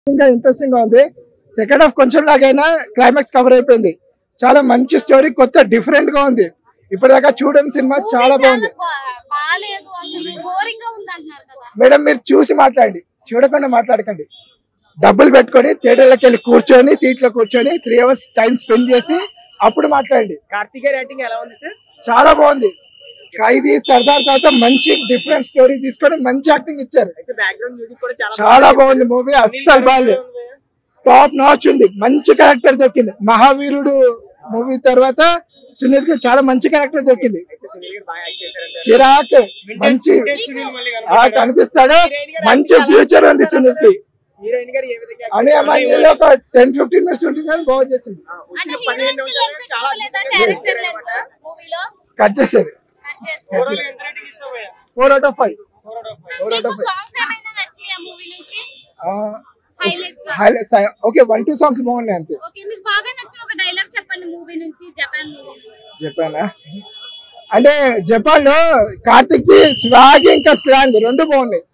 ఇంకా ఇంట్రెస్టింగ్ గా ఉంది సెకండ్ హాఫ్ కొంచెం లాగైనా క్లైమాక్స్ కవర్ అయిపోయింది చాలా మంచి స్టోరీ కొత్త డిఫరెంట్ గా ఉంది ఇప్పటిదాకా చూడని సినిమా చాలా బాగుంది బాగాలేదు అసలు బోరింగ్ గా ఉంది అంటున్నారు కదా మేడం మీరు చూసి మాట్లాడండి చూడకుండా మాట్లాడకండి డబ్బులు పెట్టుకొని థియేటర్లోకి వెళ్ళి కూర్చొని సీట్లో కూర్చొని త్రీ అవర్స్ టైం స్పెండ్ చేసి అప్పుడు మాట్లాడండి కార్తిక్ రేటింగ్ ఎలా ఉంది సార్ చాలా బాగుంది ఖైదీ సర్దార్ తర్వాత మంచి డిఫరెంట్ స్టోరీ తీసుకొని మంచి యాక్టింగ్ ఇచ్చారు అయితే బ్యాక్గ్రౌండ్ మ్యూజిక్ కూడా చాలా చాలా బాగుంది మూవీ అస్సలు బాగాలేదు టాప్ నాచ్ ఉంది మంచి క్యారెక్టర్ దొరికింది మహావీరుడు మూవీ తర్వాత సునీల్ కి చాలా మంచి క్యారెక్టర్ దొరికింది అయితే సునీల్ గారు బాగా యాక్ట్ చేశారంటే కిరాక్ మంచి సునీల్ మళ్ళీ ఆ కనిపిస్తాడు మంచి ఫ్యూచర్ ఉంది సునీల్ కి హీరోయిన్ గారు ఏ విధంగా act అనే చేశారు? అమ్మాయి ఒక టెన్ ఫిఫ్టీన్ మినిట్స్ ఉంటుంది కానీ బాగా చేసింది ఆ, అంటే వచ్చిన పదిహేను హీరోయిన్ నిమిషాలు చాలా లేదా క్యారెక్టర్ లేదు మూవీలో కట్ చేసేది ఓవరాల్ ఎంత రేటింగ్ ఇస్తావు భయ్యా? Four out of five Four out of five. Four out మీకు ఆఫ్ సాంగ్స్ ఏమైనా నచ్చినాయి ఆ మూవీ నుంచి highlight five okay one two songs బాగున్నాయి అంతే ఓకే మీకు బాగా నచ్చిన ఒక డైలాగ్ చెప్పండి మూవీ నుంచి జపాన్ మూవీ నుంచి చెప్పానా అంటే జపాన్ లో కార్తిక్ ది స్వాగ్ ఇంకా స్లాంగ్ రెండు బాగున్నాయి